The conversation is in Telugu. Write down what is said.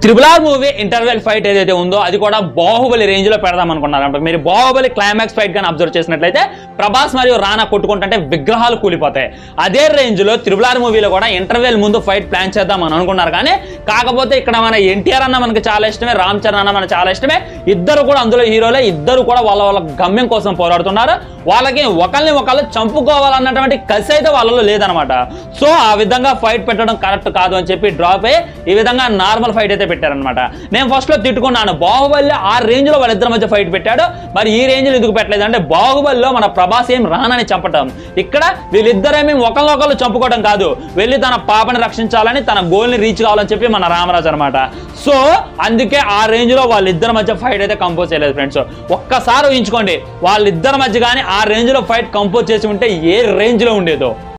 triple R movie interval fight ఏదైతే ఉందో అది కూడా బాహుబలి రేంజ్ లో పెడదాం అనుకున్నారు మీరు బాహుబలి క్లైమాక్స్ ఫైట్ గాని అబ్జర్వ్ చేసినట్లయితే ప్రభాస్ మరియు రానా కొట్టుకుంటుంటే విగ్రహాలు కూలిపోతాయి అదే రేంజ్ లో త్రిబుల్ ఆర్ మూవీలో కూడా ఇంటర్వెల్ ముందు ఫైట్ ప్లాన్ చేద్దాం అని అనుకున్నారు కానీ కాకపోతే ఇక్కడ మన ఎన్టీఆర్ అన్న మనకి చాలా ఇష్టమే రామ్ చరణ్ అన్న మనకు చాలా ఇష్టమే ఇద్దరు కూడా అందులో హీరోలే ఇద్దరు కూడా వాళ్ళ వాళ్ళ గమ్యం కోసం పోరాడుతున్నారు వాళ్ళకి ఒకరిని ఒకళ్ళు చంపుకోవాలన్నటువంటి కసి అయితే వాళ్ళలో లేదనమాట సో ఆ విధంగా ఫైట్ పెట్టడం కరెక్ట్ కాదు అని చెప్పి డ్రాప్ అయ్యి ఈ విధంగా నార్మల్ ఫైట్ అయితే పెట్టారనమాట నేను ఫస్ట్ లో తిట్టుకున్నాను బాహుబలి ఆ రేంజ్ లో వాళ్ళిద్దరి మధ్య ఫైట్ పెట్టాడు మరి ఈ రేంజ్ లో ఎందుకు పెట్టలేదు అంటే బాహుబలిలో మన ప్రభాస్ ఏం రానని చంపటం ఇక్కడ వీళ్ళిద్దరేమి ఒకరినొకరు చంపుకోవడం కాదు వెళ్ళి తన పాపని రక్షించాలని తన గోల్ ని రీచ్ కావాలని చెప్పి మన రామరాజు అనమాట సో అందుకే ఆ రేంజ్ లో వాళ్ళిద్దరి మధ్య ఫైట్ అయితే కంపోజ్ చేయలేదు ఫ్రెండ్స్ ఒక్కసారి ఊహించుకోండి వాళ్ళిద్దరి మధ్య కానీ ఆ రేంజ్ లో ఫైట్ కంపోజ్ చేసి ఉంటే ఏ రేంజ్ లో ఉండేదో